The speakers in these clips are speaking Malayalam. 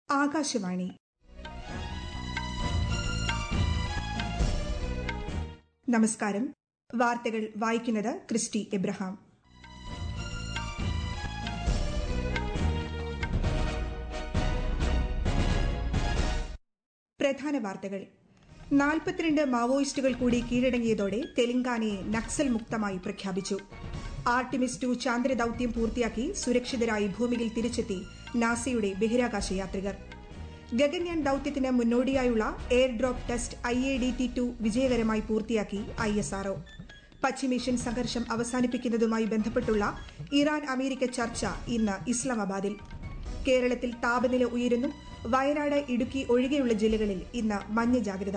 ആകാശവാണി നമസ്കാരം വാർത്തകൾ വായിക്കുന്നത് ക്രിസ്റ്റി എബ്രഹാം പ്രധാന വാർത്തകൾ നാൽപ്പത്തിരണ്ട് മാവോയിസ്റ്റുകൾ കൂടി കീഴടങ്ങിയതോടെ തെലങ്കാനയെ നക്സൽ മുക്തമായി പ്രഖ്യാപിച്ചു ആർട്ടിമിസ് ടു ചാന്ദ്ര ദൌത്യം പൂർത്തിയാക്കി സുരക്ഷിതരായി ഭൂമിയിൽ തിരിച്ചെത്തി നാസയുടെ ബഹിരാകാശ യാത്രികർ ഗഗൻയാൻ ദൌത്യത്തിന് മുന്നോടിയായുള്ള air drop test I A D T two വിജയകരമായി പൂർത്തിയാക്കി ഐ എസ് ആർഒ പശ്ചിമേഷ്യൻ സംഘർഷം അവസാനിപ്പിക്കുന്നതുമായി ബന്ധപ്പെട്ടുള്ള ഇറാൻ അമേരിക്ക ചർച്ച ഇന്ന് ഇസ്ലാമാബാദിൽ കേരളത്തിൽ താപനില ഉയരുന്നു വയനാട് ഇടുക്കി ഒഴികെയുള്ള ജില്ലകളിൽ ഇന്ന് മഞ്ഞ ജാഗ്രത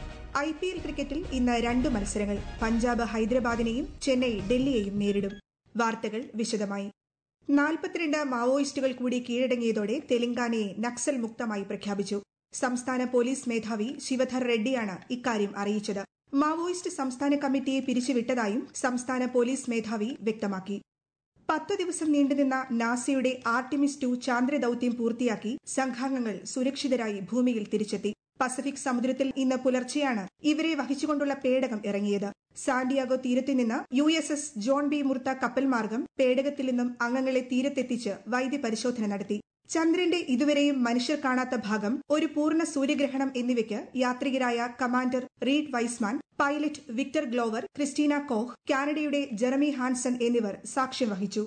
ഐ പി എൽ ക്രിക്കറ്റിൽ ഇന്ന് രണ്ട് മത്സരങ്ങൾ പഞ്ചാബ് ഹൈദരാബാദിനെയും ചെന്നൈ ഡൽഹിയെയും നേരിടും വാർത്തകൾ വിശദമായി നാൽപ്പത്തിരണ്ട് മാവോയിസ്റ്റുകൾ കൂടി കീഴടങ്ങിയതോടെ തെലങ്കാനയെ നക്സൽ മുക്തമായി പ്രഖ്യാപിച്ചു സംസ്ഥാന പോലീസ് മേധാവി ശിവധർ റെഡ്ഡിയാണ് ഇക്കാര്യം അറിയിച്ചത് മാവോയിസ്റ്റ് സംസ്ഥാന കമ്മിറ്റിയെ പിരിച്ചുവിട്ടതായും സംസ്ഥാന പോലീസ് മേധാവി വ്യക്തമാക്കി പത്തു ദിവസം നീണ്ടുനിന്ന നാസയുടെ ആർട്ടിമിസ് ടു ചാന്ദ്ര ദൌത്യം പൂർത്തിയാക്കി സംഘാംഗങ്ങൾ സുരക്ഷിതരായി ഭൂമിയിൽ തിരിച്ചെത്തി പസഫിക് സമുദ്രത്തിൽ ഇന്ന് പുലർച്ചെയാണ് ഇവരെ വഹിച്ചുകൊണ്ടുള്ള പേടകം ഇറങ്ങിയത് സാന്റിയാഗോ തീരത്തു നിന്ന് U S S John B Murtha കപ്പൽ മാർഗം പേടകത്തിൽ നിന്നും അംഗങ്ങളെ തീരത്തെത്തിച്ച് വൈദ്യപരിശോധന നടത്തി ചന്ദ്രന്റെ ഇതുവരെയും മനുഷ്യർ കാണാത്ത ഭാഗം ഒരു പൂർണ്ണ സൂര്യഗ്രഹണം എന്നിവയ്ക്ക് യാത്രികരായ commander Reid Wiseman pilot Victor Glover Christina Koch കാനഡയുടെ ജെറമി ഹാൻസൺ എന്നിവർ സാക്ഷ്യം വഹിച്ചു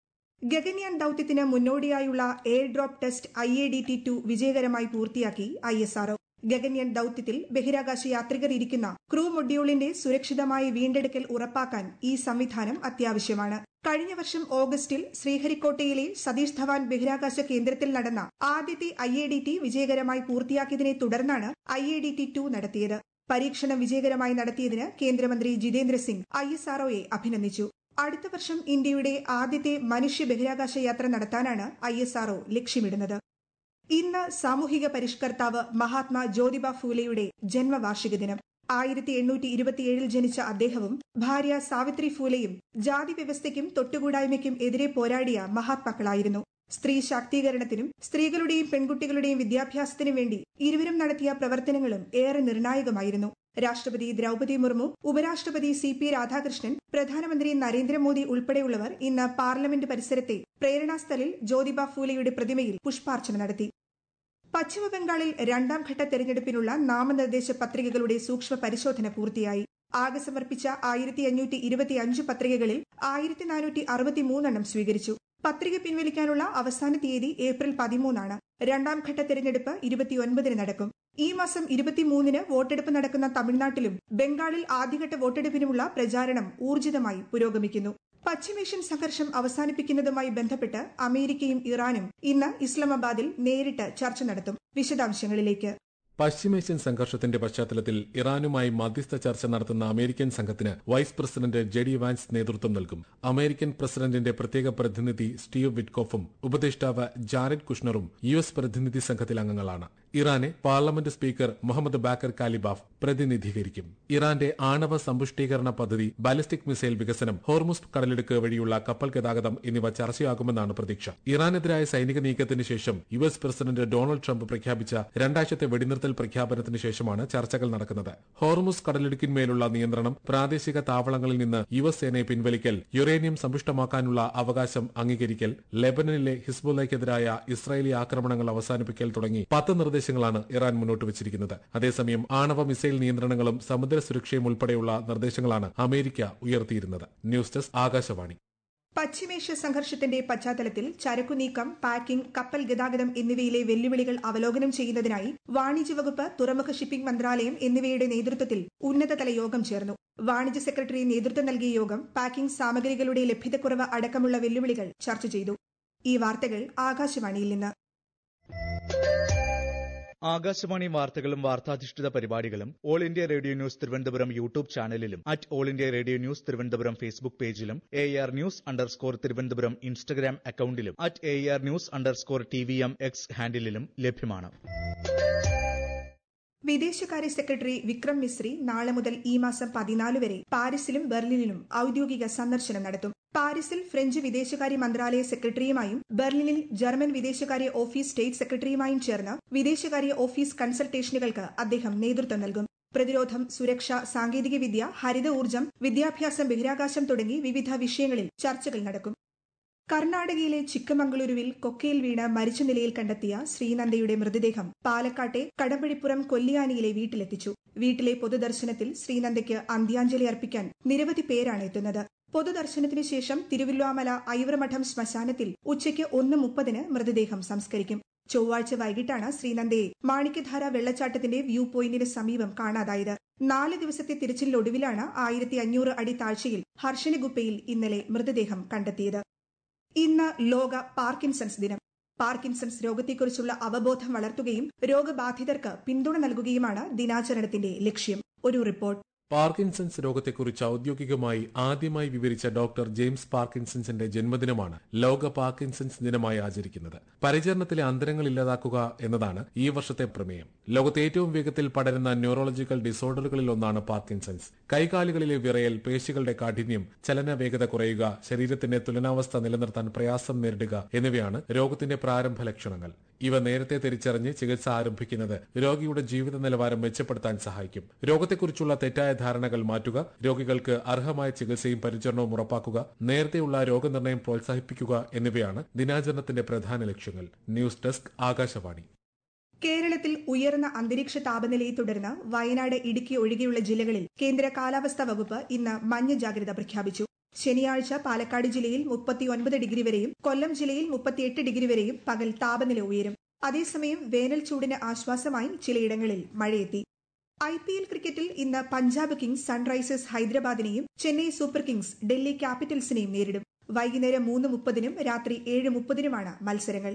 ഗഗൻയാൻ ദൌത്യത്തിന് മുന്നോടിയായുള്ള air drop test I A D T two വിജയകരമായി പൂർത്തിയാക്കി ഐ എസ് ആർഒ ഗഗൻയാൻ ദൌത്യത്തിൽ ബഹിരാകാശ യാത്രികർ ഇരിക്കുന്ന ക്രൂ മൊഡ്യൂളിന്റെ സുരക്ഷിതമായ വീണ്ടെടുക്കൽ ഉറപ്പാക്കാൻ ഈ സംവിധാനം അത്യാവശ്യമാണ് കഴിഞ്ഞ വർഷം ഓഗസ്റ്റിൽ ശ്രീഹരിക്കോട്ടയിലെ സതീഷ് ധവാൻ ബഹിരാകാശ കേന്ദ്രത്തിൽ നടന്ന ആദ്യത്തെ ഐ എ ഡി ടി വിജയകരമായി പൂർത്തിയാക്കിയതിനെ തുടർന്നാണ് I A D T two നടത്തിയത് പരീക്ഷണം വിജയകരമായി നടത്തിയതിന് കേന്ദ്രമന്ത്രി ജിതേന്ദ്ര സിംഗ് ഐ എസ് ആർഒയെ അഭിനന്ദിച്ചു അടുത്ത വർഷം ഇന്ത്യയുടെ ആദ്യത്തെ മനുഷ്യ ബഹിരാകാശ യാത്ര നടത്താനാണ് ഐ എസ് ആർഒ ലക്ഷ്യമിടുന്നത് ഇന്ന് സാമൂഹിക പരിഷ്കർത്താവ് മഹാത്മാ ജ്യോതിബ ഫൂലെയുടെ ജന്മവാർഷിക ദിനം ആയിരത്തി എണ്ണൂറ്റി ഇരുപത്തിയേഴിൽ ജനിച്ച അദ്ദേഹവും ഭാര്യ സാവിത്രി ഫൂലെയും ജാതി വ്യവസ്ഥയ്ക്കും തൊട്ടുകൂടായ്മയ്ക്കും എതിരെ പോരാടിയ മഹാത്മാക്കളായിരുന്നു സ്ത്രീ ശാക്തീകരണത്തിനും സ്ത്രീകളുടെയും പെൺകുട്ടികളുടെയും വിദ്യാഭ്യാസത്തിനും വേണ്ടി ഇരുവരും നടത്തിയ പ്രവർത്തനങ്ങളും ഏറെ നിർണായകമായിരുന്നു രാഷ്ട്രപതി ദ്രൌപതി മുർമു ഉപരാഷ്ട്രപതി സി പി രാധാകൃഷ്ണൻ പ്രധാനമന്ത്രി നരേന്ദ്രമോദി ഉൾപ്പെടെയുള്ളവർ ഇന്ന് പാർലമെന്റ് പരിസരത്തെ പ്രേരണാസ്ഥലിൽ ജ്യോതിബ ഫൂലെയുടെ പ്രതിമയിൽ പുഷ്പാർച്ചന നടത്തി പശ്ചിമബംഗാളിൽ രണ്ടാം ഘട്ട തെരഞ്ഞെടുപ്പിനുള്ള നാമനിർദ്ദേശ പത്രികകളുടെ സൂക്ഷ്മ പരിശോധന പൂർത്തിയായി ആകെ സമർപ്പിച്ച ആയിരത്തി അഞ്ഞൂറ്റി ഇരുപത്തിയഞ്ച് പത്രികകളിൽ ആയിരത്തി നാനൂറ്റി അറുപത്തിമൂന്നെണ്ണം സ്വീകരിച്ചു പത്രിക പിൻവലിക്കാനുള്ള അവസാന തീയതി ഏപ്രിൽ പതിമൂന്നാണ് രണ്ടാം ഘട്ട തെരഞ്ഞെടുപ്പ് ഇരുപത്തിയൊൻപതിന് നടക്കും ഈ മാസം ഇരുപത്തിമൂന്നിന് വോട്ടെടുപ്പ് നടക്കുന്ന തമിഴ്നാട്ടിലും ബംഗാളിൽ ആദ്യഘട്ട വോട്ടെടുപ്പിനുമുള്ള പ്രചാരണം ഊർജിതമായി പുരോഗമിക്കുന്നു പശ്ചിമേഷ്യൻ സംഘർഷം അവസാനിപ്പിക്കുന്നതുമായി ബന്ധപ്പെട്ട് അമേരിക്കയും ഇറാനും ഇന്ന് ഇസ്ലാമാബാദിൽ നേരിട്ട് ചർച്ച നടത്തും വിശദാംശങ്ങളിലേക്ക് പശ്ചിമേഷ്യൻ സംഘർഷത്തിന്റെ പശ്ചാത്തലത്തിൽ ഇറാനുമായി മധ്യസ്ഥ ചർച്ച നടത്തുന്ന അമേരിക്കൻ സംഘത്തിന് വൈസ് പ്രസിഡന്റ് ജെഡി വാൻസ് നേതൃത്വം നൽകും അമേരിക്കൻ പ്രസിഡന്റിന്റെ പ്രത്യേക പ്രതിനിധി സ്റ്റീവ് വിറ്റ്കോഫും ഉപദേഷ്ടാവ് ജാരഡ് കുഷ്ണറും യു എസ് പ്രതിനിധി സംഘത്തിൽ അംഗങ്ങളാണ് ഇറാനെ parliament speaker Mohammad Bagher Ghalibaf പ്രതിനിധീകരിക്കും ഇറാന്റെ ആണവ സമ്പുഷ്ടീകരണ പദ്ധതി ബാലിസ്റ്റിക് മിസൈൽ വികസനം ഹോർമുസ് കടലിടുക്ക് വഴിയുള്ള കപ്പൽ ഗതാഗതം എന്നിവ ചർച്ചയാകുമെന്നാണ് പ്രതീക്ഷ ഇറാനെതിരായ സൈനിക നീക്കത്തിന് ശേഷം U S president Donald Trump പ്രഖ്യാപിച്ച രണ്ടാഴ്ചത്തെ വെടിനിർത്തൽ പ്രഖ്യാപനത്തിന് ശേഷമാണ് ചർച്ചകൾ നടക്കുന്നത് ഹോർമുസ് കടലിടുക്കിന്മേലുള്ള നിയന്ത്രണം പ്രാദേശിക താവളങ്ങളിൽ നിന്ന് യു എസ് സേനയെ പിൻവലിക്കൽ യുറേനിയം സമ്പുഷ്ടമാക്കാനുള്ള അവകാശം അംഗീകരിക്കൽ ലെബനനിലെ ഹിസ്ബുള്ളയ്ക്കെതിരായ ഇസ്രായേലി ആക്രമണങ്ങൾ അവസാനിപ്പിക്കൽ തുടങ്ങി പത്ത് നിർദ്ദേശങ്ങളാണ് ഇറാൻ മുന്നോട്ട് വച്ചിരിക്കുന്നത് അതേസമയം ആണവ മിസൈൽ നിയന്ത്രണങ്ങളും സമുദ്ര സുരക്ഷയും ഉൾപ്പെടെയുള്ള നിർദ്ദേശങ്ങളാണ് അമേരിക്ക ഉയർത്തിയിരുന്നത് ന്യൂസ് ഡെസ്ക് ആകാശവാണി പശ്ചിമേഷ്യ സംഘർഷത്തിന്റെ പശ്ചാത്തലത്തിൽ ചരക്കുനീക്കം പാക്കിംഗ് കപ്പൽ ഗതാഗതം എന്നിവയിലെ വെല്ലുവിളികൾ അവലോകനം ചെയ്യുന്നതിനായി വാണിജ്യ വകുപ്പ് തുറമുഖ ഷിപ്പിംഗ് മന്ത്രാലയം എന്നിവയുടെ നേതൃത്വത്തിൽ ഉന്നതതല യോഗം ചേർന്നു വാണിജ്യ സെക്രട്ടറി നേതൃത്വം നൽകിയ യോഗം പാക്കിംഗ് സാമഗ്രികളുടെ ലഭ്യതക്കുറവ് അടക്കമുള്ള വെല്ലുവിളികൾ ചർച്ച ചെയ്തു ഈ വാർത്തകൾ ആകാശവാണിയിൽ നിന്ന് ആകാശവാണി വാർത്തകളും വാർത്താധിഷ്ഠിത പരിപാടികളും all India radio news Thiruvananthapuram YouTube ചാനലിലും at all India radio news Thiruvananthapuram Facebook പേജിലും A R news underscore Thiruvananthapuram Instagram അക്കൌണ്ടിലും at A R news underscore T V M X ഹാൻഡിലും ലഭ്യമാണ് വിദേശകാര്യ സെക്രട്ടറി വിക്രം മിസ്രി നാളെ മുതൽ ഈ മാസം പതിനാല് വരെ പാരീസിലും ബെർലിനിലും ഔദ്യോഗിക സന്ദർശനം നടത്തും പാരീസിൽ ഫ്രഞ്ച് വിദേശകാര്യ മന്ത്രാലയ സെക്രട്ടറിയുമായും ബെർലിനിൽ ജർമ്മൻ വിദേശകാര്യ ഓഫീസ് സ്റ്റേറ്റ് സെക്രട്ടറിയുമായും ചേർന്ന് വിദേശകാര്യ ഓഫീസ് കൺസൾട്ടേഷനുകൾക്ക് അദ്ദേഹം നേതൃത്വം നൽകും പ്രതിരോധം സുരക്ഷ സാങ്കേതികവിദ്യ ഹരിത ഊർജ്ജം വിദ്യാഭ്യാസം ബഹിരാകാശം തുടങ്ങി വിവിധ വിഷയങ്ങളിൽ ചർച്ചകൾ നടക്കും കർണാടകയിലെ ചിക്കമംഗളൂരുവിൽ കൊക്കയിൽ വീണ് മരിച്ച നിലയിൽ കണ്ടെത്തിയ ശ്രീനന്ദയുടെ മൃതദേഹം പാലക്കാട്ടെ കടമ്പഴിപ്പുറം കൊല്ലിയാനിയിലെ വീട്ടിലെത്തിച്ചു വീട്ടിലെ പൊതുദർശനത്തിൽ ശ്രീനന്ദയ്ക്ക് അന്ത്യാഞ്ജലി അർപ്പിക്കാൻ നിരവധി പേരാണ് എത്തുന്നത് പൊതുദർശനത്തിനു ശേഷം തിരുവല്ലുവാമല ഐവറമഠം ശ്മശാനത്തിൽ ഉച്ചയ്ക്ക് ഒന്ന് മുപ്പതിന് മൃതദേഹം സംസ്കരിക്കും ചൊവ്വാഴ്ച വൈകിട്ടാണ് ശ്രീനന്ദയെ മാണിക്യധാര വെള്ളച്ചാട്ടത്തിന്റെ വ്യൂ പോയിന്റിന് സമീപം കാണാതായത് നാല് ദിവസത്തെ തിരച്ചിലിനൊടുവിലാണ് ആയിരത്തി അഞ്ഞൂറ് അടി താഴ്ചയിൽ ഹർഷന ഗുപ്പയിൽ ഇന്നലെ മൃതദേഹം കണ്ടെത്തിയത് ഇന്ന് ലോക പാർക്കിൻസൺസ് ദിനം പാർക്കിൻസൺസ് രോഗത്തെക്കുറിച്ചുള്ള അവബോധം വളർത്തുകയും രോഗബാധിതർക്ക് പിന്തുണ നൽകുകയുമാണ് ദിനാചരണത്തിന്റെ ലക്ഷ്യം ഒരു റിപ്പോർട്ട് പാർക്കിൻസൺസ് രോഗത്തെക്കുറിച്ച് ഔദ്യോഗികമായി ആദ്യമായി വിവരിച്ച ഡോക്ടർ ജെയിംസ് പാർക്കിൻസൺസിന്റെ ജന്മദിനമാണ് ലോക പാർക്കിൻസൺസ് ദിനമായി ആചരിക്കുന്നത് പരിചരണത്തിലെ അന്തരങ്ങൾ ഇല്ലാതാക്കുക എന്നതാണ് ഈ വർഷത്തെ പ്രമേയം ലോകത്തെ ഏറ്റവും വേഗത്തിൽ പടരുന്ന ന്യൂറോളജിക്കൽ ഡിസോർഡറുകളിൽ ഒന്നാണ് പാർക്കിൻസൺസ് കൈകാലുകളിലെ വിറയൽ പേശികളുടെ കാഠിന്യം ചലന വേഗത കുറയുക ശരീരത്തിന്റെ തുലനാവസ്ഥ നിലനിർത്താൻ പ്രയാസം നേരിടുക എന്നിവയാണ് രോഗത്തിന്റെ പ്രാരംഭ ലക്ഷണങ്ങൾ ഇവ നേരത്തെ തിരിച്ചറിഞ്ഞ് ചികിത്സ ആരംഭിക്കുന്നത് രോഗിയുടെ ജീവിത നിലവാരം മെച്ചപ്പെടുത്താൻ സഹായിക്കും രോഗത്തെക്കുറിച്ചുള്ള തെറ്റായ ധാരണകൾ മാറ്റുക രോഗികൾക്ക് അർഹമായ ചികിത്സയും പരിചരണവും ഉറപ്പാക്കുക നേരത്തെയുള്ള രോഗനിർണയം പ്രോത്സാഹിപ്പിക്കുക എന്നിവയാണ് ദിനാചരണത്തിന്റെ പ്രധാന ലക്ഷ്യങ്ങൾ ന്യൂസ് ഡെസ്ക് ആകാശവാണി കേരളത്തിൽ ഉയർന്ന അന്തരീക്ഷ താപനിലയെ തുടർന്ന് വയനാട് ഇടുക്കി ഒഴികെയുള്ള ജില്ലകളിൽ കേന്ദ്ര കാലാവസ്ഥാ വകുപ്പ് ഇന്ന് മഞ്ഞ ജാഗ്രത പ്രഖ്യാപിച്ചു ശനിയാഴ്ച പാലക്കാട് ജില്ലയിൽ മുപ്പത്തിയൊൻപത് ഡിഗ്രി വരെയും കൊല്ലം ജില്ലയിൽ മുപ്പത്തിയെട്ട് ഡിഗ്രി വരെയും പകൽ താപനില ഉയരും അതേസമയം വേനൽ ചൂടിന് ആശ്വാസമായി ചിലയിടങ്ങളിൽ മഴയെത്തി ഐ പി എൽ ക്രിക്കറ്റിൽ ഇന്ന് പഞ്ചാബ് കിങ്സ് സൺറൈസേഴ്സ് ഹൈദരാബാദിനെയും ചെന്നൈ സൂപ്പർ കിങ്സ് ഡൽഹി ക്യാപിറ്റൽസിനെയും നേരിടും വൈകുന്നേരം മൂന്ന് മുപ്പതിനും രാത്രി ഏഴ് മുപ്പതിനുമാണ് മത്സരങ്ങൾ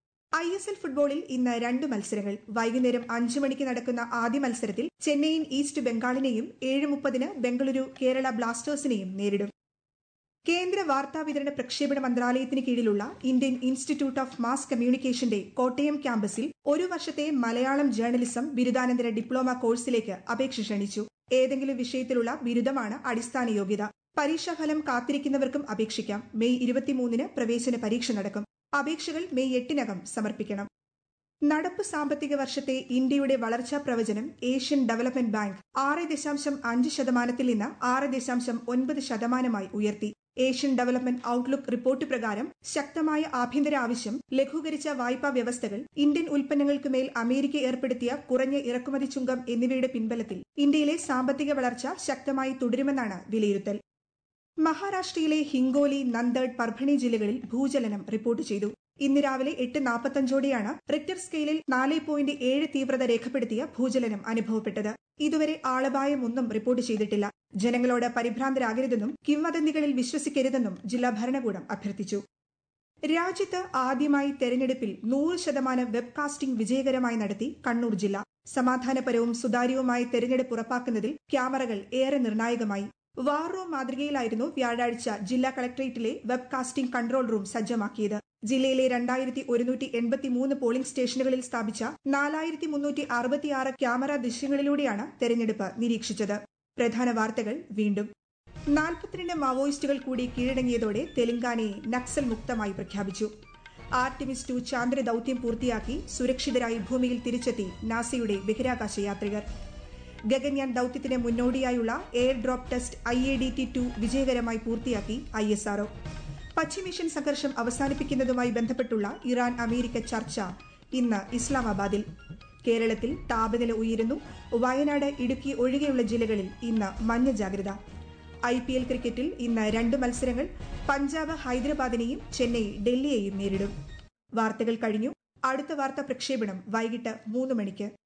ഐ എസ് എൽ ഫുട്ബോളിൽ ഇന്ന് രണ്ട് മത്സരങ്ങൾ വൈകുന്നേരം അഞ്ചു മണിക്ക് നടക്കുന്ന ആദ്യ മത്സരത്തിൽ ചെന്നൈയിൻ ഈസ്റ്റ് ബംഗാളിനെയും ഏഴ് മുപ്പതിന് ബംഗളൂരു കേരള ബ്ലാസ്റ്റേഴ്സിനെയും നേരിടും കേന്ദ്ര വാർത്താവിതരണ പ്രക്ഷേപണ മന്ത്രാലയത്തിന് കീഴിലുള്ള ഇന്ത്യൻ ഇൻസ്റ്റിറ്റ്യൂട്ട് ഓഫ് മാസ് കമ്മ്യൂണിക്കേഷന്റെ കോട്ടയം ക്യാമ്പസിൽ ഒരു വർഷത്തെ മലയാളം ജേർണലിസം ബിരുദാനന്തര ഡിപ്ലോമ കോഴ്സിലേക്ക് അപേക്ഷ ക്ഷണിച്ചു ഏതെങ്കിലും വിഷയത്തിലുള്ള ബിരുദമാണ് അടിസ്ഥാന യോഗ്യത പരീക്ഷാഫലം കാത്തിരിക്കുന്നവർക്കും അപേക്ഷിക്കാം മെയ് ഇരുപത്തിമൂന്നിന് പ്രവേശന പരീക്ഷ നടക്കും അപേക്ഷകൾ മെയ് എട്ടിനകം സമർപ്പിക്കണം നടപ്പ് സാമ്പത്തിക വർഷത്തെ ഇന്ത്യയുടെ വളർച്ചാ പ്രവചനം ഏഷ്യൻ ഡെവലപ്മെന്റ് ബാങ്ക് ആറ് ദശാംശം അഞ്ച് ശതമാനത്തിൽ നിന്ന് ആറ് ദശാംശം ഒൻപത് ശതമാനമായി ഉയർത്തി ഏഷ്യൻ ഡെവലപ്മെന്റ് ഔട്ട്ലുക്ക് റിപ്പോർട്ട് പ്രകാരം ശക്തമായ ആഭ്യന്തര ആവശ്യം ലഘൂകരിച്ച വായ്പാ വ്യവസ്ഥകൾ ഇന്ത്യൻ ഉൽപ്പന്നങ്ങൾക്കുമേൽ അമേരിക്ക ഏർപ്പെടുത്തിയ കുറഞ്ഞ ഇറക്കുമതി ചുങ്കം എന്നിവയുടെ പിൻബലത്തിൽ ഇന്ത്യയിലെ സാമ്പത്തിക വളർച്ച ശക്തമായി തുടരുമെന്നാണ് വിലയിരുത്തൽ മഹാരാഷ്ട്രയിലെ ഹിങ്കോലി നന്ദഡ് പർഭണി ജില്ലകളിൽ ഭൂചലനം റിപ്പോർട്ട് ചെയ്തു ഇന്ന് രാവിലെ എട്ട് നാൽപ്പത്തഞ്ചോടെയാണ് റിക്ടർ സ്കെയിലിൽ നാല് പോയിന്റ് ഏഴ് തീവ്രത രേഖപ്പെടുത്തിയ ഭൂചലനം അനുഭവപ്പെട്ടത് ഇതുവരെ ആളപായമൊന്നും റിപ്പോർട്ട് ചെയ്തിട്ടില്ല ജനങ്ങളോട് പരിഭ്രാന്തരാകരുതെന്നും കിംവദന്തികളിൽ വിശ്വസിക്കരുതെന്നും ജില്ലാ ഭരണകൂടം അഭ്യർത്ഥിച്ചു രാജ്യത്ത് ആദ്യമായി തെരഞ്ഞെടുപ്പിൽ നൂറ് ശതമാനം വെബ്കാസ്റ്റിംഗ് വിജയകരമായി നടത്തി കണ്ണൂർ ജില്ല സമാധാനപരവും സുതാര്യവുമായ തെരഞ്ഞെടുപ്പ് ഉറപ്പാക്കുന്നതിൽ ക്യാമറകൾ ഏറെ നിർണായകമായി വാർ റൂം മാതൃകയിലായിരുന്നു വ്യാഴാഴ്ച ജില്ലാ കളക്ടറേറ്റിലെ വെബ്കാസ്റ്റിംഗ് കൺട്രോൾ റൂം സജ്ജമാക്കിയത് ജില്ലയിലെ രണ്ടായിരത്തി ഒരുന്നൂറ്റി എൺപത്തിമൂന്ന് പോളിംഗ് സ്റ്റേഷനുകളിൽ സ്ഥാപിച്ച നാലായിരത്തി മുന്നൂറ്റി അറുപത്തിയാറ് ക്യാമറ ദൃശ്യങ്ങളിലൂടെയാണ് തെരഞ്ഞെടുപ്പ് നിരീക്ഷിച്ചത് പ്രധാന വാർത്തകൾ വീണ്ടും നാൽപ്പത്തിരണ്ട് മാവോയിസ്റ്റുകൾ കൂടി കീഴടങ്ങിയതോടെ തെലങ്കാനയെ നക്സൽ മുക്തമായി പ്രഖ്യാപിച്ചു ആർട്ടിമിസ് ടു ചാന്ദ്ര ദൌത്യം പൂർത്തിയാക്കി സുരക്ഷിതരായി ഭൂമിയിൽ തിരിച്ചെത്തി നാസയുടെ ബഹിരാകാശ യാത്രികർ ഗഗൻയാൻ ദൌത്യത്തിന് മുന്നോടിയായുള്ള air drop test I A D T two വിജയകരമായി പൂർത്തിയാക്കി ഐ എസ് ആർഒ പശ്ചിമേഷ്യൻ സംഘർഷം അവസാനിപ്പിക്കുന്നതുമായി ബന്ധപ്പെട്ടുള്ള ഇറാൻ അമേരിക്ക ചർച്ച ഇന്ന് ഇസ്ലാമാബാദിൽ കേരളത്തിൽ താപനില ഉയരുന്നു വയനാട് ഇടുക്കി ഒഴികെയുള്ള ജില്ലകളിൽ ഇന്ന് മഞ്ഞ ജാഗ്രത ഐ പി എൽ ക്രിക്കറ്റിൽ ഇന്ന് രണ്ട് മത്സരങ്ങൾ പഞ്ചാബ് ഹൈദരാബാദിനെയും ചെന്നൈ ഡൽഹിയെയും നേരിടും വാർത്തകൾ കഴിഞ്ഞു അടുത്ത വാർത്താ പ്രക്ഷേപണം വൈകിട്ട് മൂന്ന് മണിക്ക്